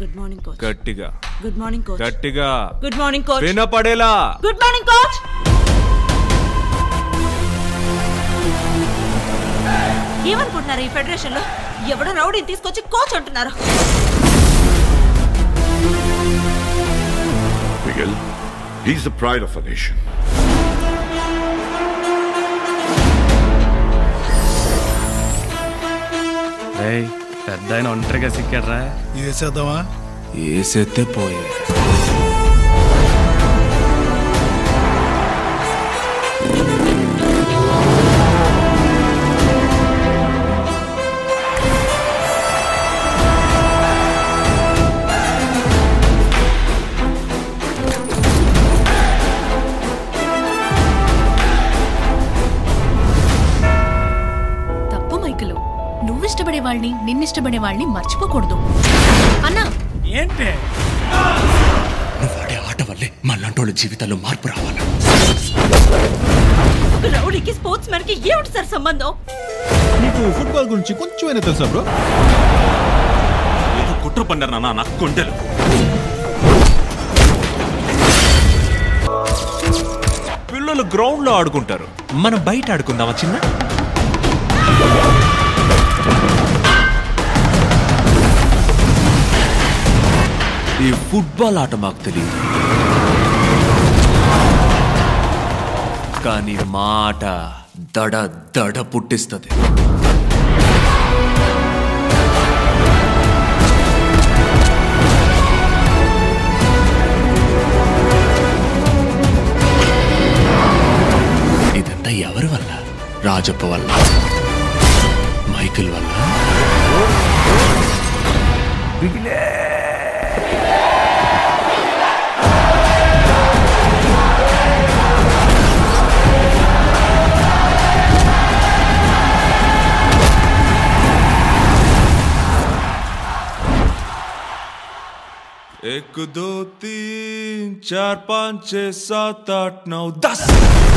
Good morning coach గట్టిగా good morning coach గట్టిగా good morning coach వినపడేలా గుడ్ మార్నింగ్ కోచ్ ఏమనుకుంటున్నారు ఈ ఫెడరేషన్ లో ఎవడో రౌడీని తీసుకొచ్చి కోచ్ అంటున్నారు Miguel, he's the pride of a nation. రేయ్ పెద్ద ఆయన ఒంటరిగా సిక్కాడ్రా వేసేద్దామా ఏసెత్తే పోయే తప్పు మైకులు నువ్విష్టపడే వాళ్ళని నిన్నిష్టపడే వాళ్ళని మర్చిపోకూడదు అన్నా ఏంటి నువ్వు ఆడే ఆట వల్లే మళ్ళంటోళ్ళ జీవితాల్లో మార్పు రావాలి రౌడీకి స్పోర్ట్స్ మ్యాన్ కి ఏమిటి సార్ సంబంధం నీకు ఫుట్బాల్ గురించి కొంచెమైనా తెలుసా బ్రో ఏదో కుట్ర పన్నారు నాన్న నా కొండలు పిల్లలు గ్రౌండ్ లో ఆడుకుంటారు మనం బయట ఆడుకుందామా చిన్న ఈ ఫుట్బాల్ ఆట మాకు తెలియదు కానీ మా ఆట దడ దడ పుట్టిస్తుంది ఇదంతా ఎవరి వల్ల రాజప్ప వల్ల మైకిల్ వల్ల एक दो तीन चार पाँच छः सात आठ नौ दस